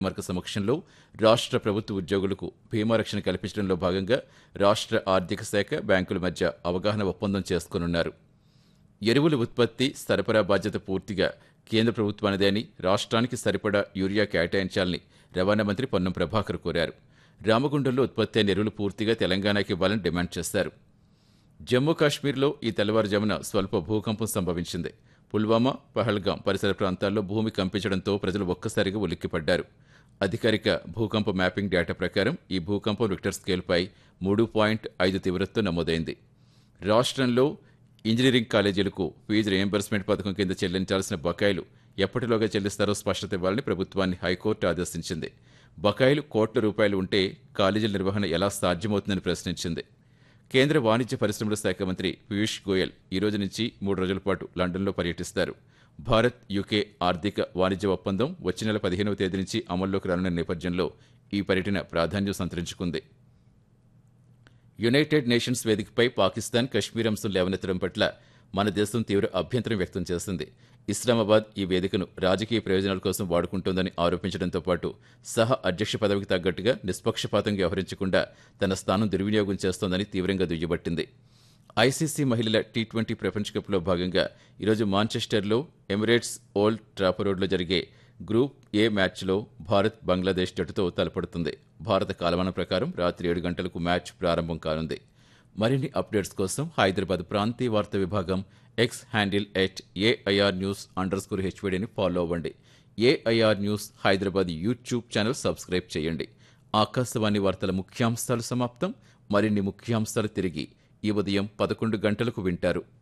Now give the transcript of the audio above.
మార్గ సమక్షంలో రాష్ట్ర ప్రభుత్వ ఉద్యోగులకు బీమా రక్షణ కల్పించడంలో భాగంగా రాష్ట్ర ఆర్థిక శాఖ బ్యాంకుల మధ్య అవగాహన ఒప్పందం చేసుకోనున్నారు ఎరువుల ఉత్పత్తి సరఫరా బాధ్యత పూర్తిగా కేంద్ర ప్రభుత్వానిదే అని రాష్ట్రానికి సరిపడా యూరియా కేటాయించాలని రవాణా మంత్రి పొన్నం ప్రభాకర్ కోరారు రామగుండంలో ఉత్పత్తి అయిన ఎరువులు పూర్తిగా తెలంగాణకి ఇవ్వాలని డిమాండ్ చేశారు జమ్మూ కాశ్మీర్లో ఈ తెల్లవారుజామున స్వల్ప భూకంపం సంభవించింది పుల్వామా పహల్గాం పరిసర ప్రాంతాల్లో భూమి కంపించడంతో ప్రజలు ఒక్కసారిగా ఉలిక్కిపడ్డారు అధికారిక భూకంప మ్యాపింగ్ డేటా ప్రకారం ఈ భూకంపం రిక్టర్ స్కేల్పై మూడు పాయింట్ ఐదు తీవ్రతతో నమోదైంది రాష్ట్రంలో ఇంజనీరింగ్ కాలేజీలకు ఫీజు రియంబర్స్మెంట్ పథకం కింద చెల్లించాల్సిన బకాయిలు ఎప్పటిలోగా చెల్లిస్తారో స్పష్టత ఇవ్వాలని ప్రభుత్వాన్ని హైకోర్టు ఆదేశించింది బకాయిలు కోట్ల రూపాయలు ఉంటే కాలేజీల నిర్వహణ ఎలా సాధ్యమవుతుందని ప్రశ్నించింది కేంద్ర వాణిజ్య పరిశ్రమల శాఖ మంత్రి పీయూష్ గోయల్ ఈ రోజు నుంచి మూడు రోజుల పాటు లండన్లో పర్యటిస్తారు భారత్ యూకే ఆర్థిక వాణిజ్య ఒప్పందం వచ్చే నెల పదిహేనవ తేదీ నుంచి అమల్లోకి రానున్న నేపథ్యంలో ఈ పర్యటన ప్రాధాన్యం సంతరించుకుంది యునైటెడ్ నేషన్స్ వేదికపై పాకిస్తాన్ కశ్మీర్ అంశం లేవనెత్తడం పట్ల మన దేశం తీవ్ర అభ్యంతరం వ్యక్తం చేసింది ఇస్లామాబాద్ ఈ వేదికను రాజకీయ ప్రయోజనాల కోసం వాడుకుంటోందని ఆరోపించడంతో పాటు సహ అధ్యక్ష పదవికి తగ్గట్టుగా నిష్పక్షపాతంగా వ్యవహరించకుండా తన స్థానం దుర్వినియోగం చేస్తోందని తీవ్రంగా దుయ్యబట్టింది ఐసీసీ మహిళల టీ ట్వంటీ ప్రపంచ కప్లో భాగంగా ఈరోజు మాంచెస్టర్లో ఎమిరేట్స్ ఓల్డ్ ట్రాఫరోడ్లో జరిగే గ్రూప్ ఏ మ్యాచ్లో భారత్ బంగ్లాదేశ్ జట్టుతో తలపడుతుంది భారత కాలమానం ప్రకారం రాత్రి ఏడు గంటలకు మ్యాచ్ ప్రారంభం కానుంది మరిన్ని అప్డేట్స్ కోసం హైదరాబాద్ ప్రాంతీయ వార్తా విభాగం X handle at AIR news underscore హెచ్వీడీని ఫాలో అవ్వండి AIR news Hyderabad YouTube channel subscribe చేయండి ఆకాశవాణి వార్తల ముఖ్యాంశాలు సమాప్తం మరిన్ని ముఖ్యాంశాలు తిరిగి ఈ ఉదయం పదకొండు గంటలకు వింటారు